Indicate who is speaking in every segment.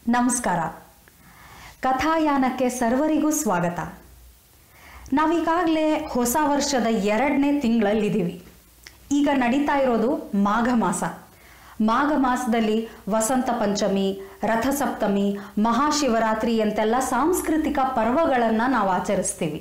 Speaker 1: ನಮಸ್ಕಾರ ಕಥಾಯಾನಕ್ಕೆ ಸರ್ವರಿಗೂ ಸ್ವಾಗತ ನಾವೀಗಾಗಲೇ ಹೊಸ ವರ್ಷದ ಎರಡನೇ ತಿಂಗಳಲ್ಲಿದ್ದೀವಿ ಈಗ ನಡೀತಾ ಇರೋದು ಮಾಘ ಮಾಸ ಮಾಘ ಮಾಸದಲ್ಲಿ ವಸಂತ ಪಂಚಮಿ ರಥಸಪ್ತಮಿ ಮಹಾಶಿವರಾತ್ರಿ ಅಂತೆಲ್ಲ ಸಾಂಸ್ಕೃತಿಕ ಪರ್ವಗಳನ್ನು ನಾವು ಆಚರಿಸ್ತೀವಿ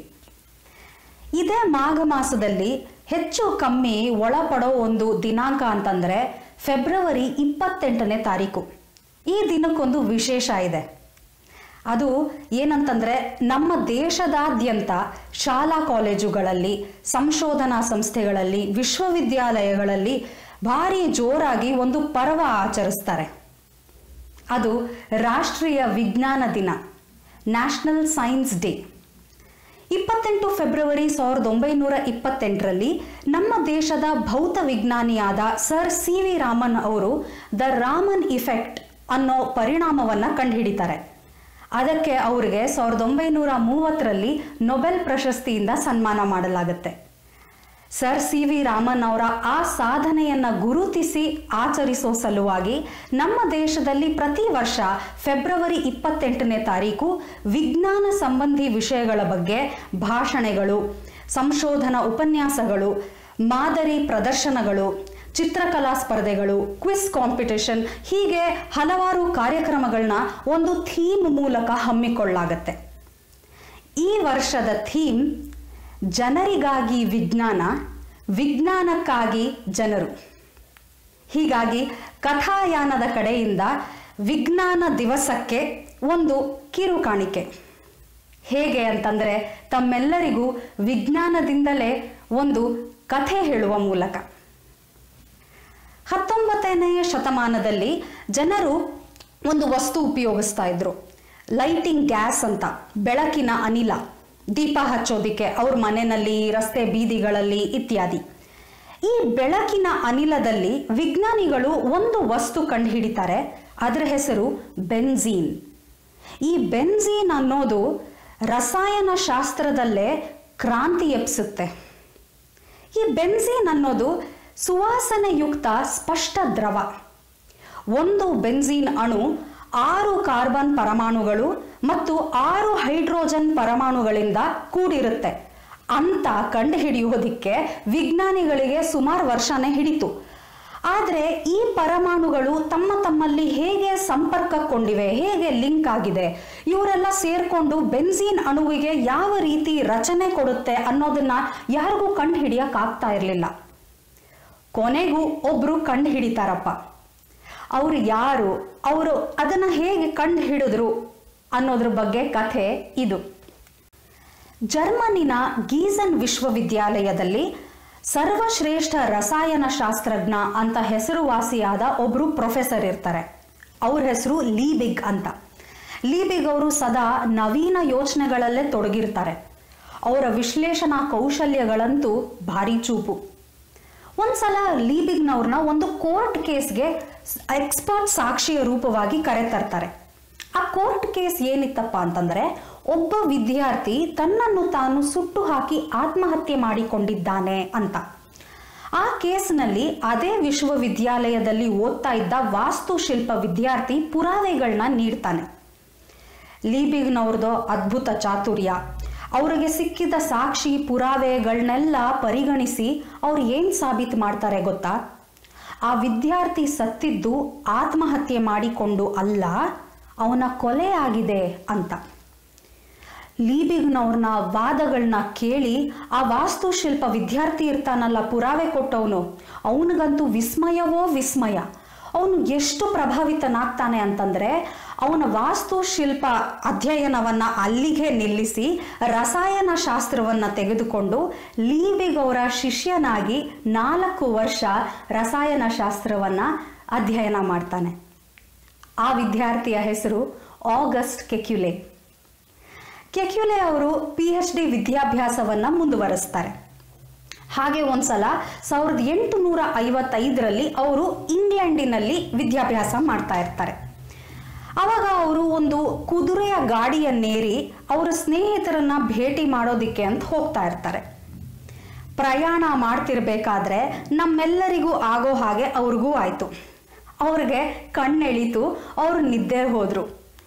Speaker 1: ಇದೇ ಮಾಘ ಮಾಸದಲ್ಲಿ ಹೆಚ್ಚು ಕಮ್ಮಿ ಒಳಪಡೋ ಒಂದು ದಿನಾಂಕ ಅಂತಂದ್ರೆ ಫೆಬ್ರವರಿ ಇಪ್ಪತ್ತೆಂಟನೇ ತಾರೀಕು ಈ ದಿನಕ್ಕೊಂದು ವಿಶೇಷ ಇದೆ ಅದು ಏನಂತಂದ್ರೆ ನಮ್ಮ ದೇಶದಾದ್ಯಂತ ಶಾಲಾ ಕಾಲೇಜುಗಳಲ್ಲಿ ಸಂಶೋಧನಾ ಸಂಸ್ಥೆಗಳಲ್ಲಿ ವಿಶ್ವವಿದ್ಯಾಲಯಗಳಲ್ಲಿ ಭಾರಿ ಜೋರಾಗಿ ಒಂದು ಪರ್ವ ಆಚರಿಸ್ತಾರೆ ಅದು ರಾಷ್ಟ್ರೀಯ ವಿಜ್ಞಾನ ದಿನ ನ್ಯಾಷನಲ್ ಸೈನ್ಸ್ ಡೇ ಇಪ್ಪತ್ತೆಂಟು ಫೆಬ್ರವರಿ ಸಾವಿರದ ಒಂಬೈನೂರ ಇಪ್ಪತ್ತೆಂಟರಲ್ಲಿ ನಮ್ಮ ದೇಶದ ಭೌತ ವಿಜ್ಞಾನಿಯಾದ ಸರ್ ಸಿ ವಿ ರಾಮನ್ ಅವರು ದ ರಾಮನ್ ಇಫೆಕ್ಟ್ ಅನ್ನೋ ಪರಿಣಾಮವನ್ನ ಕಂಡುಹಿಡಿತಾರೆ ಅದಕ್ಕೆ ಅವರಿಗೆ ಸಾವಿರದ ಒಂಬೈನೂರ ಮೂವತ್ತರಲ್ಲಿ ನೊಬೆಲ್ ಪ್ರಶಸ್ತಿಯಿಂದ ಸನ್ಮಾನ ಮಾಡಲಾಗುತ್ತೆ ಸರ್ ಸಿ ವಿ ರಾಮನ್ ಅವರ ಆ ಸಾಧನೆಯನ್ನ ಗುರುತಿಸಿ ಆಚರಿಸೋ ಸಲುವಾಗಿ ನಮ್ಮ ದೇಶದಲ್ಲಿ ಪ್ರತಿ ವರ್ಷ ಫೆಬ್ರವರಿ ಇಪ್ಪತ್ತೆಂಟನೇ ತಾರೀಕು ವಿಜ್ಞಾನ ಸಂಬಂಧಿ ವಿಷಯಗಳ ಬಗ್ಗೆ ಭಾಷಣಗಳು ಸಂಶೋಧನಾ ಉಪನ್ಯಾಸಗಳು ಮಾದರಿ ಪ್ರದರ್ಶನಗಳು ಚಿತ್ರಕಲಾ ಸ್ಪರ್ಧೆಗಳು ಕ್ವಿಸ್ ಕಾಂಪಿಟಿಷನ್ ಹೀಗೆ ಹಲವಾರು ಕಾರ್ಯಕ್ರಮಗಳನ್ನ ಒಂದು ಥೀಮ್ ಮೂಲಕ ಹಮ್ಮಿಕೊಳ್ಳಲಾಗತ್ತೆ ಈ ವರ್ಷದ ಥೀಮ್ ಜನರಿಗಾಗಿ ವಿಜ್ಞಾನ ವಿಜ್ಞಾನಕ್ಕಾಗಿ ಜನರು ಹೀಗಾಗಿ ಕಥಾಯಾನದ ಕಡೆಯಿಂದ ವಿಜ್ಞಾನ ದಿವಸಕ್ಕೆ ಒಂದು ಕಿರು ಕಾಣಿಕೆ ಹೇಗೆ ಅಂತಂದ್ರೆ ತಮ್ಮೆಲ್ಲರಿಗೂ ವಿಜ್ಞಾನದಿಂದಲೇ ಒಂದು ಕಥೆ ಹೇಳುವ ಮೂಲಕ ಹತ್ತೊಂಬತ್ತನೆಯ ಶತಮಾನದಲ್ಲಿ ಜನರು ಒಂದು ವಸ್ತು ಉಪಯೋಗಿಸ್ತಾ ಇದ್ರು ಲೈಟಿಂಗ್ ಗ್ಯಾಸ್ ಅಂತ ಬೆಳಕಿನ ಅನಿಲ ದೀಪ ಹಚ್ಚೋದಿಕ್ಕೆ ಅವ್ರ ಮನೆಯಲ್ಲಿ ರಸ್ತೆ ಬೀದಿಗಳಲ್ಲಿ ಇತ್ಯಾದಿ ಈ ಬೆಳಕಿನ ಅನಿಲದಲ್ಲಿ ವಿಜ್ಞಾನಿಗಳು ಒಂದು ವಸ್ತು ಕಂಡುಹಿಡಿತಾರೆ ಅದರ ಹೆಸರು ಬೆನ್ಝೀನ್ ಈ ಬೆನ್ಝೀನ್ ಅನ್ನೋದು ರಸಾಯನ ಶಾಸ್ತ್ರದಲ್ಲೇ ಕ್ರಾಂತಿ ಎಪ್ಸುತ್ತೆ ಈ ಬೆನ್ಝೀನ್ ಅನ್ನೋದು ಸುವಾಸನೆಯುಕ್ತ ಸ್ಪಷ್ಟ ದ್ರವ ಒಂದು ಬೆನ್ಝೀನ್ ಅಣು ಆರು ಕಾರ್ಬನ್ ಪರಮಾಣುಗಳು ಮತ್ತು ಆರು ಹೈಡ್ರೋಜನ್ ಪರಮಾಣುಗಳಿಂದ ಕೂಡಿರುತ್ತೆ ಅಂತ ಕಂಡುಹಿಡಿಯೋದಿಕ್ಕೆ ವಿಜ್ಞಾನಿಗಳಿಗೆ ಸುಮಾರು ವರ್ಷನೇ ಹಿಡಿತು ಆದರೆ ಈ ಪರಮಾಣುಗಳು ತಮ್ಮ ತಮ್ಮಲ್ಲಿ ಹೇಗೆ ಸಂಪರ್ಕಗೊಂಡಿವೆ ಹೇಗೆ ಲಿಂಕ್ ಆಗಿದೆ ಇವರೆಲ್ಲ ಸೇರ್ಕೊಂಡು ಬೆನ್ಝೀನ್ ಅಣುವಿಗೆ ಯಾವ ರೀತಿ ರಚನೆ ಕೊಡುತ್ತೆ ಅನ್ನೋದನ್ನ ಯಾರಿಗೂ ಕಂಡು ಹಿಡಿಯಕ್ಕಾಗ್ತಾ ಇರಲಿಲ್ಲ ಕೊನೆಗೂ ಒಬ್ರು ಕಂಡು ಹಿಡಿತಾರಪ್ಪ ಅವರು ಯಾರು ಅವರು ಅದನ್ನ ಹೇಗೆ ಕಂಡು ಹಿಡಿದ್ರು ಅನ್ನೋದ್ರ ಬಗ್ಗೆ ಕಥೆ ಇದು ಜರ್ಮನಿನ ಗೀಸನ್ ವಿಶ್ವವಿದ್ಯಾಲಯದಲ್ಲಿ ಸರ್ವಶ್ರೇಷ್ಠ ರಸಾಯನ ಶಾಸ್ತ್ರಜ್ಞ ಅಂತ ಹೆಸರುವಾಸಿಯಾದ ಒಬ್ರು ಪ್ರೊಫೆಸರ್ ಇರ್ತಾರೆ ಅವ್ರ ಹೆಸರು ಲೀಬಿಗ್ ಅಂತ ಲೀಬಿಗ್ ಅವರು ಸದಾ ನವೀನ ಯೋಚನೆಗಳಲ್ಲೇ ತೊಡಗಿರ್ತಾರೆ ಅವರ ವಿಶ್ಲೇಷಣಾ ಕೌಶಲ್ಯಗಳಂತೂ ಭಾರಿ ಚೂಪು ಒಂದ್ಸಲ ಲೀಬಿಗ್ನವ್ರನ್ನ ಒಂದು ಕೋರ್ಟ್ ಕೇಸ್ಗೆ ಎಕ್ಸ್ಪರ್ಟ್ ಸಾಕ್ಷಿಯ ರೂಪವಾಗಿ ಕರೆತರ್ತಾರೆ ಆ ಕೋರ್ಟ್ ಕೇಸ್ ಏನಿತ್ತಪ್ಪ ಅಂತಂದ್ರೆ ಒಬ್ಬ ವಿದ್ಯಾರ್ಥಿ ತನ್ನನ್ನು ತಾನು ಸುಟ್ಟು ಹಾಕಿ ಆತ್ಮಹತ್ಯೆ ಮಾಡಿಕೊಂಡಿದ್ದಾನೆ ಅಂತ ಆ ಕೇಸ್ನಲ್ಲಿ ಅದೇ ವಿಶ್ವವಿದ್ಯಾಲಯದಲ್ಲಿ ಓದ್ತಾ ಇದ್ದ ವಾಸ್ತುಶಿಲ್ಪ ವಿದ್ಯಾರ್ಥಿ ಪುರಾವೆಗಳನ್ನ ನೀಡ್ತಾನೆ ಲೀಬಿಗ್ನವ್ರದ್ದು ಅದ್ಭುತ ಚಾತುರ್ಯ ಅವರಿಗೆ ಸಿಕ್ಕಿದ ಸಾಕ್ಷಿ ಪುರಾವೆಗಳನ್ನೆಲ್ಲ ಪರಿಗಣಿಸಿ ಅವ್ರು ಏನು ಸಾಬೀತು ಮಾಡ್ತಾರೆ ಗೊತ್ತಾ ಆ ವಿದ್ಯಾರ್ಥಿ ಸತ್ತಿದ್ದು ಆತ್ಮಹತ್ಯೆ ಮಾಡಿಕೊಂಡು ಅಲ್ಲ ಅವನ ಕೊಲೆ ಆಗಿದೆ ಅಂತ ಲೀಬಿಗ್ನವ್ರನ್ನ ವಾದಗಳನ್ನ ಕೇಳಿ ಆ ವಾಸ್ತುಶಿಲ್ಪ ವಿದ್ಯಾರ್ಥಿ ಇರ್ತಾನಲ್ಲ ಪುರಾವೆ ಕೊಟ್ಟವನು ಅವನಿಗಂತೂ ವಿಸ್ಮಯವೋ ವಿಸ್ಮಯ ಅವನು ಎಷ್ಟು ಪ್ರಭಾವಿತನಾಗ್ತಾನೆ ಅಂತಂದ್ರೆ ಅವನ ವಾಸ್ತುಶಿಲ್ಪ ಅಧ್ಯಯನವನ್ನ ಅಲ್ಲಿಗೆ ನಿಲ್ಲಿಸಿ ರಸಾಯನ ಶಾಸ್ತ್ರವನ್ನ ತೆಗೆದುಕೊಂಡು ಲೀಬಿಗ್ ಅವರ ಶಿಷ್ಯನಾಗಿ ನಾಲ್ಕು ವರ್ಷ ರಸಾಯನ ಶಾಸ್ತ್ರವನ್ನ ಅಧ್ಯಯನ ಮಾಡ್ತಾನೆ ಆ ವಿದ್ಯಾರ್ಥಿಯ ಹೆಸರು ಆಗಸ್ಟ್ ಕೆಕ್ಯುಲೆ ಕೆಕ್ಯುಲೆ ಅವರು ಪಿ ಎಚ್ ಡಿ ವಿದ್ಯಾಭ್ಯಾಸವನ್ನ ಮುಂದುವರಿಸ್ತಾರೆ ಹಾಗೆ ಒಂದ್ಸಲ ಸಾವಿರದ ಎಂಟುನೂರ ಐವತ್ತೈದರಲ್ಲಿ ಅವರು ಇಂಗ್ಲೆಂಡಿನಲ್ಲಿ ವಿದ್ಯಾಭ್ಯಾಸ ಮಾಡ್ತಾ ಇರ್ತಾರೆ ಅವಾಗ ಅವರು ಒಂದು ಕುದುರೆಯ ಗಾಡಿಯನ್ನೇರಿ ಅವರ ಸ್ನೇಹಿತರನ್ನ ಭೇಟಿ ಮಾಡೋದಿಕ್ಕೆ ಅಂತ ಹೋಗ್ತಾ ಇರ್ತಾರೆ ಪ್ರಯಾಣ ಮಾಡ್ತಿರ್ಬೇಕಾದ್ರೆ ನಮ್ಮೆಲ್ಲರಿಗೂ ಆಗೋ ಹಾಗೆ ಅವ್ರಿಗೂ ಆಯ್ತು ಅವ್ರಿಗೆ ಕಣ್ಣೆಳೀತು ಅವ್ರು ನಿದ್ದೆ ಹೋದ್ರು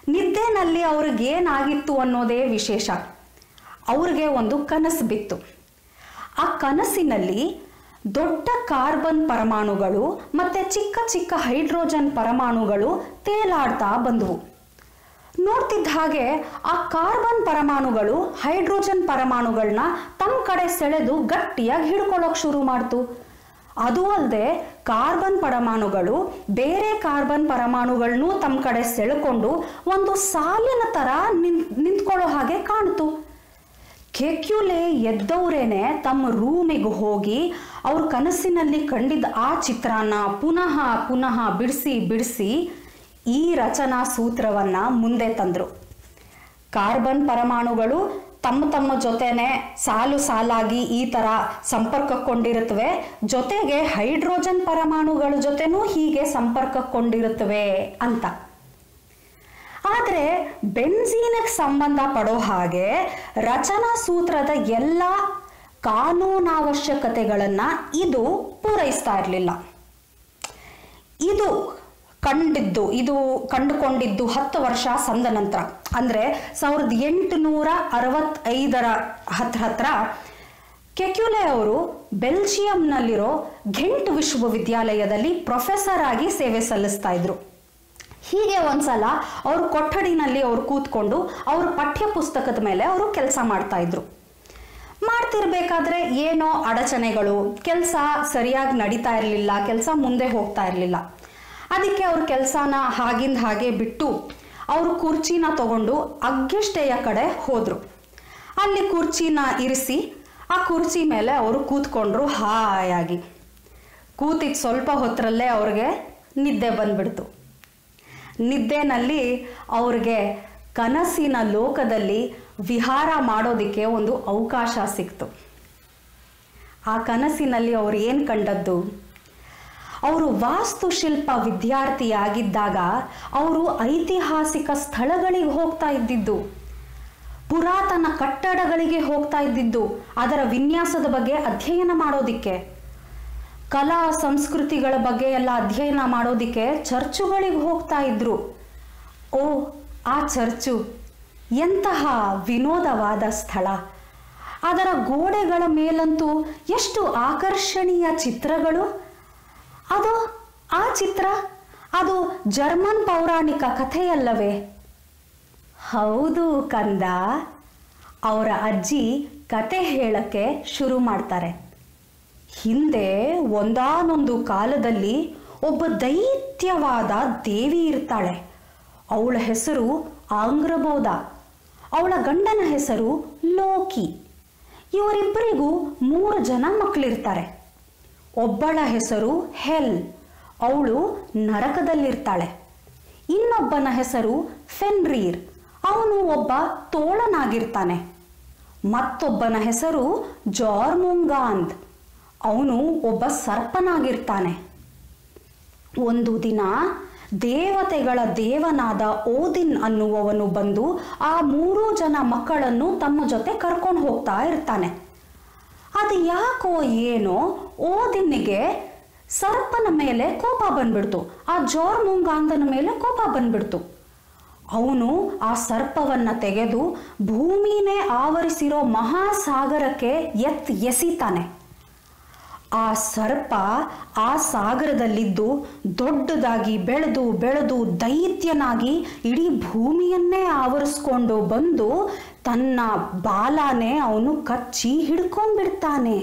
Speaker 1: ನಿದ್ದೆನಲ್ಲಿ ಅವ್ರಿಗೆ ಏನಾಗಿತ್ತು ಅನ್ನೋದೇ ವಿಶೇಷ ಅವ್ರಿಗೆ ಒಂದು ಕನಸು ಬಿತ್ತು ಆ ಕನಸಿನಲ್ಲಿ ದೊಡ್ಡ ಕಾರ್ಬನ್ ಪರಮಾಣುಗಳು ಮತ್ತೆ ಚಿಕ್ಕ ಚಿಕ್ಕ ಹೈಡ್ರೋಜನ್ ಪರಮಾಣುಗಳು ತೇಲಾಡ್ತಾ ಬಂದವು ನೋಡ್ತಿದ್ದ ಹಾಗೆ ಆ ಕಾರ್ಬನ್ ಪರಮಾಣುಗಳು ಹೈಡ್ರೋಜನ್ ಪರಮಾಣುಗಳನ್ನ ತಮ್ಮ ಕಡೆ ಸೆಳೆದು ಗಟ್ಟಿಯಾಗಿ ಹಿಡ್ಕೊಳ್ಳೋಕೆ ಶುರು ಮಾಡ್ತು ಅದು ಅಲ್ಲದೆ ಕಾರ್ಬನ್ ಪರಮಾಣುಗಳು ಬೇರೆ ಕಾರ್ಬನ್ ಪರಮಾಣುಗಳನ್ನೂ ತಮ್ಮ ಕಡೆ ಸೆಳ್ಕೊಂಡು ಒಂದು ಸಾಲಿನ ತರ ನಿಂತ್ ನಿಂತ್ಕೊಳ್ಳೋ ಹಾಗೆ ಕಾಣ್ತು ಕೆಕ್ಯುಲೆ ಎದ್ದವರೇನೆ ತಮ್ಮ ರೂಮಿಗೆ ಹೋಗಿ ಅವ್ರ ಕನಸಿನಲ್ಲಿ ಕಂಡಿದ್ದ ಆ ಚಿತ್ರಾನ್ನ ಪುನಃ ಪುನಃ ಬಿಡಿಸಿ ಬಿಡಿಸಿ ಈ ರಚನಾ ಸೂತ್ರವನ್ನ ಮುಂದೆ ತಂದ್ರು ಕಾರ್ಬನ್ ಪರಮಾಣುಗಳು ತಮ್ಮ ತಮ್ಮ ಜೊತೆನೆ ಸಾಲು ಸಾಲಾಗಿ ಈ ತರ ಸಂಪರ್ಕಕೊಂಡಿರುತ್ತವೆ ಜೊತೆಗೆ ಹೈಡ್ರೋಜನ್ ಪರಮಾಣುಗಳ ಜೊತೆನೂ ಹೀಗೆ ಸಂಪರ್ಕಕೊಂಡಿರುತ್ತವೆ ಅಂತ ಆದರೆ ಬೆನ್ಝೀನಿಗೆ ಸಂಬಂಧ ಪಡೋ ಹಾಗೆ ರಚನಾ ಸೂತ್ರದ ಎಲ್ಲ ಕಾನೂನಾವಶ್ಯಕತೆಗಳನ್ನ ಇದು ಪೂರೈಸ್ತಾ ಇರಲಿಲ್ಲ ಇದು ಕಂಡಿದ್ದು ಇದು ಕಂಡುಕೊಂಡಿದ್ದು ಹತ್ತು ವರ್ಷ ಸಂದ ನಂತರ ಅಂದ್ರೆ ಸಾವಿರದ ಎಂಟುನೂರ ಅರವತ್ತೈದರ ಹತ್ರ ಹತ್ರ ಕೆಕ್ಯುಲೆ ಅವರು ಬೆಲ್ಜಿಯಂನಲ್ಲಿರೋ ಘೆಂಟ್ ವಿಶ್ವವಿದ್ಯಾಲಯದಲ್ಲಿ ಪ್ರೊಫೆಸರ್ ಆಗಿ ಸೇವೆ ಸಲ್ಲಿಸ್ತಾ ಇದ್ರು ಹೀಗೆ ಒಂದ್ಸಲ ಅವ್ರ ಕೊಠಡಿನಲ್ಲಿ ಅವ್ರು ಕೂತ್ಕೊಂಡು ಅವ್ರ ಪಠ್ಯ ಪುಸ್ತಕದ ಮೇಲೆ ಅವರು ಕೆಲಸ ಮಾಡ್ತಾ ಇದ್ರು ಮಾಡ್ತಿರ್ಬೇಕಾದ್ರೆ ಏನೋ ಅಡಚಣೆಗಳು ಕೆಲಸ ಸರಿಯಾಗಿ ನಡೀತಾ ಇರಲಿಲ್ಲ ಕೆಲಸ ಮುಂದೆ ಹೋಗ್ತಾ ಇರಲಿಲ್ಲ ಅದಕ್ಕೆ ಅವ್ರ ಕೆಲಸನ ಹಾಗಿಂದ ಹಾಗೆ ಬಿಟ್ಟು ಅವರು ಕುರ್ಚಿನ ತಗೊಂಡು ಅಗ್ಗಿಷ್ಟೆಯ ಕಡೆ ಹೋದ್ರು ಅಲ್ಲಿ ಕುರ್ಚಿನ ಇರಿಸಿ ಆ ಕುರ್ಚಿ ಮೇಲೆ ಅವರು ಕೂತ್ಕೊಂಡ್ರು ಹಾಯಾಗಿ ಕೂತಿದ್ ಸ್ವಲ್ಪ ಹೊತ್ತರಲ್ಲೇ ಅವ್ರಿಗೆ ನಿದ್ದೆ ಬಂದ್ಬಿಡ್ತು ನಿದ್ದೆನಲ್ಲಿ ಅವ್ರಿಗೆ ಕನಸಿನ ಲೋಕದಲ್ಲಿ ವಿಹಾರ ಮಾಡೋದಕ್ಕೆ ಒಂದು ಅವಕಾಶ ಸಿಕ್ತು ಆ ಕನಸಿನಲ್ಲಿ ಅವ್ರು ಏನು ಕಂಡದ್ದು ಅವರು ವಾಸ್ತುಶಿಲ್ಪ ವಿದ್ಯಾರ್ಥಿಯಾಗಿದ್ದಾಗ ಅವರು ಐತಿಹಾಸಿಕ ಸ್ಥಳಗಳಿಗೆ ಹೋಗ್ತಾ ಇದ್ದಿದ್ದು ಪುರಾತನ ಕಟ್ಟಡಗಳಿಗೆ ಹೋಗ್ತಾ ಇದ್ದಿದ್ದು ಅದರ ವಿನ್ಯಾಸದ ಬಗ್ಗೆ ಅಧ್ಯಯನ ಮಾಡೋದಿಕ್ಕೆ ಕಲಾ ಸಂಸ್ಕೃತಿಗಳ ಬಗ್ಗೆ ಎಲ್ಲ ಅಧ್ಯಯನ ಮಾಡೋದಿಕ್ಕೆ ಚರ್ಚುಗಳಿಗೆ ಹೋಗ್ತಾ ಇದ್ರು ಓ ಆ ಚರ್ಚು ಎಂತಹ ವಿನೋದವಾದ ಸ್ಥಳ ಅದರ ಗೋಡೆಗಳ ಮೇಲಂತೂ ಎಷ್ಟು ಆಕರ್ಷಣೀಯ ಚಿತ್ರಗಳು ಅದು ಆ ಚಿತ್ರ ಅದು ಜರ್ಮನ್ ಪೌರಾಣಿಕ ಕಥೆಯಲ್ಲವೇ ಹೌದು ಕಂದ ಅವರ ಅಜ್ಜಿ ಕತೆ ಹೇಳಕ್ಕೆ ಶುರು ಮಾಡ್ತಾರೆ ಹಿಂದೆ ಒಂದಾನೊಂದು ಕಾಲದಲ್ಲಿ ಒಬ್ಬ ದೈತ್ಯವಾದ ದೇವಿ ಇರ್ತಾಳೆ ಅವಳ ಹೆಸರು ಆಂಗ್ರಬೋಧ ಅವಳ ಗಂಡನ ಹೆಸರು ಲೋಕಿ ಇವರಿಬ್ಬರಿಗೂ ಮೂರು ಜನ ಮಕ್ಕಳಿರ್ತಾರೆ ಒಬ್ಬಳ ಹೆಸರು ಹೆಲ್ ಅವಳು ನರಕದಲ್ಲಿರ್ತಾಳೆ ಇನ್ನೊಬ್ಬನ ಹೆಸರು ಫೆನ್ರೀರ್ ಅವನು ಒಬ್ಬ ತೋಳನಾಗಿರ್ತಾನೆ ಮತ್ತೊಬ್ಬನ ಹೆಸರು ಜಾರ್ಮುಂಗಾಂದ್ ಅವನು ಒಬ್ಬ ಸರ್ಪನಾಗಿರ್ತಾನೆ ಒಂದು ದಿನ ದೇವತೆಗಳ ದೇವನಾದ ಓದಿನ್ ಅನ್ನುವವನು ಬಂದು ಆ ಮೂರೂ ಜನ ಮಕ್ಕಳನ್ನು ತಮ್ಮ ಜೊತೆ ಕರ್ಕೊಂಡು ಹೋಗ್ತಾ ಇರ್ತಾನೆ ಅದು ಯಾಕೋ ಏನೋ ಓದಿನಿಗೆ ಸರ್ಪನ ಮೇಲೆ ಕೋಪ ಬಂದ್ಬಿಡ್ತು ಆ ಜೋರ್ಮುಂಗಾಂದನ ಮೇಲೆ ಕೋಪ ಬಂದ್ಬಿಡ್ತು ಅವನು ಆ ಸರ್ಪವನ್ನ ತೆಗೆದು ಭೂಮಿನೇ ಆವರಿಸಿರೋ ಮಹಾಸಾಗರಕ್ಕೆ ಎತ್ ಎಸಿತಾನೆ ಆ ಸರ್ಪ ಆ ಸಾಗರದಲ್ಲಿದ್ದು ದೊಡ್ಡದಾಗಿ ಬೆಳೆದು ಬೆಳೆದು ದೈತ್ಯನಾಗಿ ಇಡೀ ಭೂಮಿಯನ್ನೇ ಆವರಿಸ್ಕೊಂಡು ಬಂದು ತನ್ನ ಬಾಲಾನೆ ಅವನು ಕಚ್ಚಿ ಹಿಡ್ಕೊಂಡ್ಬಿಡ್ತಾನೆ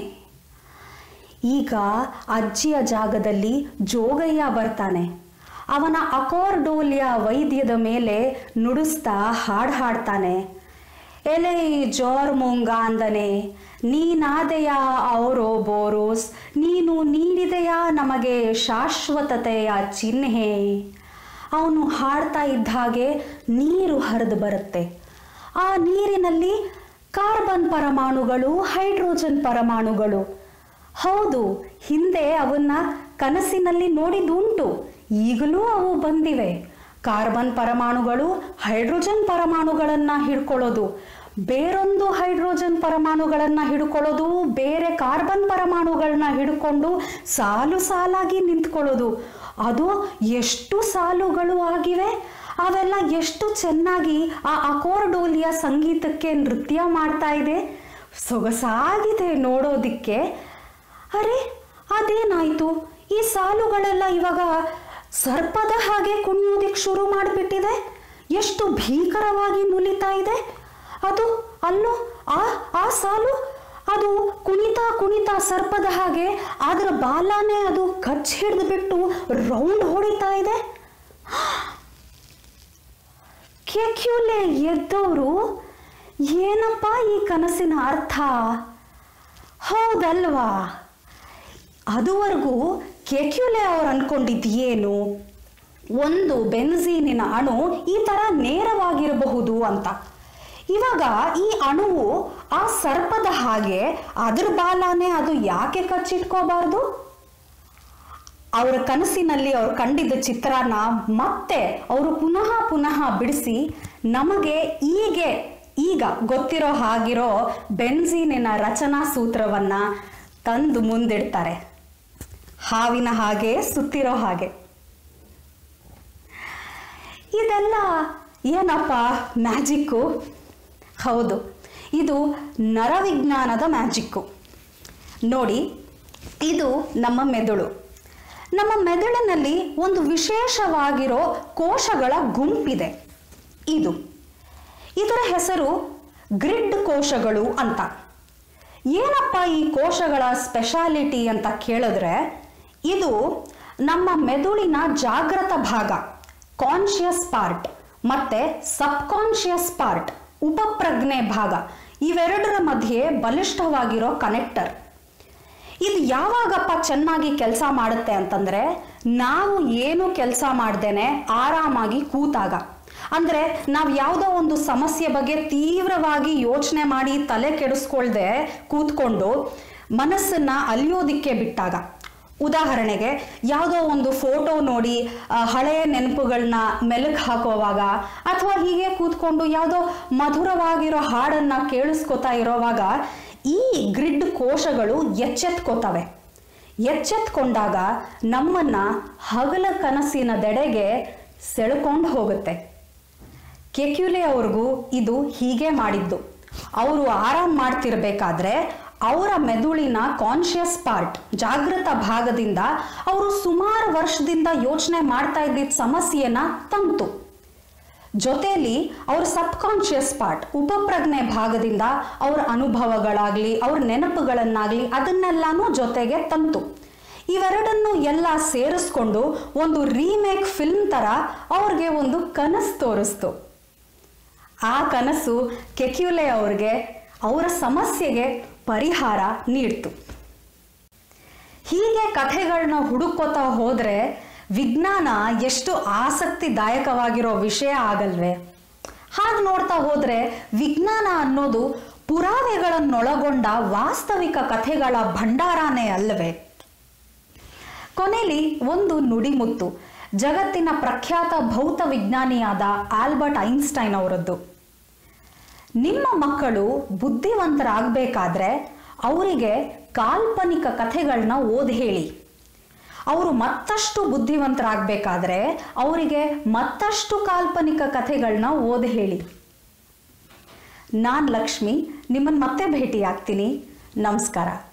Speaker 1: ಈಗ ಅಜ್ಜಿಯ ಜಾಗದಲ್ಲಿ ಜೋಗಯ್ಯ ಬರ್ತಾನೆ ಅವನ ಅಕೋರ್ಡೋಲಿಯ ವೈದ್ಯದ ಮೇಲೆ ನುಡಿಸ್ತಾ ಹಾಡು ಹಾಡ್ತಾನೆ ಎಲೆ ಜೋರ್ಮುಂಗ ಅಂದನೆ ನೀನಾದೆಯ ಅವರೋ ಬೋರೋಸ್ ನೀನು ನೀಡಿದೆಯ ನಮಗೆ ಶಾಶ್ವತತೆಯ ಚಿಹ್ನೆ ಅವನು ಹಾಡ್ತಾ ಇದ್ದ ಹಾಗೆ ನೀರು ಹರಿದು ಬರುತ್ತೆ ಆ ನೀರಿನಲ್ಲಿ ಕಾರ್ಬನ್ ಪರಮಾಣುಗಳು ಹೈಡ್ರೋಜನ್ ಪರಮಾಣುಗಳು ಹೌದು ಹಿಂದೆ ಅವನ್ನ ಕನಸಿನಲ್ಲಿ ನೋಡಿದುಂಟು ಈಗಲೂ ಅವು ಬಂದಿವೆ ಕಾರ್ಬನ್ ಪರಮಾಣುಗಳು ಹೈಡ್ರೋಜನ್ ಪರಮಾಣುಗಳನ್ನ ಹಿಡ್ಕೊಳ್ಳೋದು ಬೇರೊಂದು ಹೈಡ್ರೋಜನ್ ಪರಮಾಣುಗಳನ್ನ ಹಿಡ್ಕೊಳ್ಳೋದು ಬೇರೆ ಕಾರ್ಬನ್ ಪರಮಾಣುಗಳನ್ನ ಹಿಡ್ಕೊಂಡು ಸಾಲು ಸಾಲಾಗಿ ನಿಂತ್ಕೊಳ್ಳೋದು ಅದು ಎಷ್ಟು ಸಾಲುಗಳು ಆಗಿವೆ ಅವೆಲ್ಲ ಎಷ್ಟು ಚೆನ್ನಾಗಿ ಆ ಅಕೋರ್ಡೋಲಿಯ ಸಂಗೀತಕ್ಕೆ ನೃತ್ಯ ಮಾಡ್ತಾ ಇದೆ ಸೊಗಸಾಗಿದೆ ನೋಡೋದಿಕ್ಕೆ ಅರೆ ಅದೇನಾಯ್ತು ಈ ಸಾಲುಗಳೆಲ್ಲ ಇವಾಗ ಸರ್ಪದ ಹಾಗೆ ಕುಣಿಯೋದಿಕ್ಕೆ ಶುರು ಮಾಡಿಬಿಟ್ಟಿದೆ ಎಷ್ಟು ಭೀಕರವಾಗಿ ನುಲಿತಾ ಇದೆ ಅದು ಅಲ್ಲೋ ಆ ಆ ಸಾಲು ಅದು ಕುಣಿತಾ ಕುಣಿತಾ ಸರ್ಪದ ಹಾಗೆ ಅದರ ಬಾಲಾನೇ ಅದು ಕಚ್ ಹಿಡಿದು ಬಿಟ್ಟು ರೌಂಡ್ ಹೊಡಿತಾ ಇದೆ ಕೆಕ್ಯುಲೆ ಎದ್ದವರು ಏನಪ್ಪ ಈ ಕನಸಿನ ಅರ್ಥ ಹೌದಲ್ವಾ ಅದುವರೆಗೂ ಕೆಕ್ಯುಲೆ ಅವ್ರು ಅನ್ಕೊಂಡಿದ್ದೇನು ಒಂದು ಬೆನ್ಝೀನಿನ ಅಣು ಈ ಥರ ನೇರವಾಗಿರಬಹುದು ಅಂತ ಇವಾಗ ಈ ಅಣುವು ಆ ಸರ್ಪದ ಹಾಗೆ ಅದ್ರ ಬಾಲಾನೇ ಅದು ಯಾಕೆ ಕಚ್ಚಿಟ್ಕೋಬಾರ್ದು ಅವರ ಕನಸಿನಲ್ಲಿ ಅವ್ರು ಕಂಡಿದ್ದ ಚಿತ್ರಾನ ಮತ್ತೆ ಅವರು ಪುನಃ ಪುನಃ ಬಿಡಿಸಿ ನಮಗೆ ಹೀಗೆ ಈಗ ಗೊತ್ತಿರೋ ಹಾಗಿರೋ ಬೆನ್ಝೀನಿನ ರಚನಾ ಸೂತ್ರವನ್ನ ತಂದು ಮುಂದಿಡ್ತಾರೆ ಹಾವಿನ ಹಾಗೆ ಸುತ್ತಿರೋ ಹಾಗೆ ಇದೆಲ್ಲ ಏನಪ್ಪ ಮ್ಯಾಜಿಕ್ಕು ಹೌದು ಇದು ನರವಿಜ್ಞಾನದ ಮ್ಯಾಜಿಕ್ಕು ನೋಡಿ ಇದು ನಮ್ಮ ಮೆದುಳು ನಮ್ಮ ಮೆದುಳಿನಲ್ಲಿ ಒಂದು ವಿಶೇಷವಾಗಿರೋ ಕೋಶಗಳ ಗುಂಪಿದೆ ಇದು ಇದರ ಹೆಸರು ಗ್ರಿಡ್ ಕೋಶಗಳು ಅಂತ ಏನಪ್ಪ ಈ ಕೋಶಗಳ ಸ್ಪೆಷಾಲಿಟಿ ಅಂತ ಕೇಳಿದ್ರೆ ಇದು ನಮ್ಮ ಮೆದುಳಿನ ಜಾಗೃತ ಭಾಗ ಕಾನ್ಷಿಯಸ್ ಪಾರ್ಟ್ ಮತ್ತೆ ಸಬ್ಕಾನ್ಷಿಯಸ್ ಪಾರ್ಟ್ ಉಪಪ್ರಜ್ಞೆ ಭಾಗ ಇವೆರಡರ ಮಧ್ಯೆ ಬಲಿಷ್ಠವಾಗಿರೋ ಕನೆಕ್ಟರ್ ಇದು ಯಾವಾಗಪ್ಪ ಚೆನ್ನಾಗಿ ಕೆಲಸ ಮಾಡುತ್ತೆ ಅಂತಂದ್ರೆ ನಾವು ಏನು ಕೆಲಸ ಮಾಡ್ದೇನೆ ಆರಾಮಾಗಿ ಕೂತಾಗ ಅಂದ್ರೆ ನಾವು ಯಾವುದೋ ಒಂದು ಸಮಸ್ಯೆ ಬಗ್ಗೆ ತೀವ್ರವಾಗಿ ಯೋಚನೆ ಮಾಡಿ ತಲೆ ಕೆಡಿಸ್ಕೊಳ್ದೆ ಕೂತ್ಕೊಂಡು ಮನಸ್ಸನ್ನ ಅಲಿಯೋದಿಕ್ಕೆ ಬಿಟ್ಟಾಗ ಉದಾಹರಣೆಗೆ ಯಾವುದೋ ಒಂದು ಫೋಟೋ ನೋಡಿ ಆ, ಹಳೆಯ ನೆನಪುಗಳನ್ನ ಮೆಲುಕು ಹಾಕೋವಾಗ ಅಥವಾ ಹೀಗೆ ಕೂತ್ಕೊಂಡು ಯಾವುದೋ ಮಧುರವಾಗಿರೋ ಹಾಡನ್ನ ಕೇಳಿಸ್ಕೊತಾ ಇರೋವಾಗ ಈ ಗ್ರಿಡ್ ಕೋಶಗಳು ಎಚ್ಚೆತ್ಕೋತವೆ ಎಚ್ಚೆತ್ಕೊಂಡಾಗ ನಮ್ಮನ್ನ ಹಗಲ ಕನಸಿನದೆಡೆಗೆ ಸೆಳ್ಕೊಂಡು ಹೋಗುತ್ತೆ ಕೆಕ್ಯುಲೆ ಅವ್ರಿಗೂ ಇದು ಹೀಗೆ ಮಾಡಿದ್ದು ಅವರು ಆರಾಮ್ ಮಾಡ್ತಿರ್ಬೇಕಾದ್ರೆ ಅವರ ಮೆದುಳಿನ ಕಾನ್ಷಿಯಸ್ ಪಾರ್ಟ್ ಜಾಗೃತ ಭಾಗದಿಂದ ಅವರು ಸುಮಾರು ವರ್ಷದಿಂದ ಯೋಚನೆ ಮಾಡ್ತಾ ಇದ್ದಿದ್ದ ಸಮಸ್ಯೆನ ತಂತು ಜೊತೆಯಲ್ಲಿ ಅವ್ರ ಸಬ್ಕಾನ್ಷಿಯಸ್ ಪಾರ್ಟ್ ಉಪಪ್ರಜ್ಞೆ ಭಾಗದಿಂದ ಅವ್ರ ಅನುಭವಗಳಾಗ್ಲಿ ಅವ್ರ ನೆನಪುಗಳನ್ನಾಗ್ಲಿ ಅದನ್ನೆಲ್ಲಾನು ಜೊತೆಗೆ ತಂತು ಇವೆರಡನ್ನು ಎಲ್ಲ ಸೇರಿಸ್ಕೊಂಡು ಒಂದು ರೀಮೇಕ್ ಫಿಲ್ಮ್ ತರ ಅವ್ರಿಗೆ ಒಂದು ಕನಸು ತೋರಿಸ್ತು ಆ ಕನಸು ಕೆಕ್ಯುಲೆ ಅವ್ರಿಗೆ ಅವರ ಸಮಸ್ಯೆಗೆ ಪರಿಹಾರ ನೀಡ್ತು ಹೀಗೆ ಕಥೆಗಳನ್ನ ಹುಡುಕೋತಾ ಹೋದ್ರೆ ವಿಜ್ಞಾನ ಎಷ್ಟು ಆಸಕ್ತಿದಾಯಕವಾಗಿರೋ ವಿಷಯ ಆಗಲ್ವೇ ಹಾಗೆ ನೋಡ್ತಾ ಹೋದ್ರೆ ವಿಜ್ಞಾನ ಅನ್ನೋದು ಪುರಾವೆಗಳನ್ನೊಳಗೊಂಡ ವಾಸ್ತವಿಕ ಕಥೆಗಳ ಭಂಡಾರನೇ ಅಲ್ಲವೇ ಕೊನೆಯಲ್ಲಿ ಒಂದು ನುಡಿಮುತ್ತು ಜಗತ್ತಿನ ಪ್ರಖ್ಯಾತ ಭೌತ ವಿಜ್ಞಾನಿಯಾದ ಆಲ್ಬರ್ಟ್ ಐನ್ಸ್ಟೈನ್ ಅವರದ್ದು ನಿಮ್ಮ ಮಕ್ಕಳು ಬುದ್ಧಿವಂತರಾಗಬೇಕಾದ್ರೆ ಅವರಿಗೆ ಕಾಲ್ಪನಿಕ ಕಥೆಗಳನ್ನ ಓದಿ ಹೇಳಿ ಅವರು ಮತ್ತಷ್ಟು ಬುದ್ಧಿವಂತರಾಗಬೇಕಾದ್ರೆ ಅವರಿಗೆ ಮತ್ತಷ್ಟು ಕಾಲ್ಪನಿಕ ಕಥೆಗಳನ್ನ ಓದಿ ಹೇಳಿ ನಾನು ಲಕ್ಷ್ಮಿ ನಿಮ್ಮನ್ನು ಮತ್ತೆ ಭೇಟಿ ಆಗ್ತೀನಿ ನಮಸ್ಕಾರ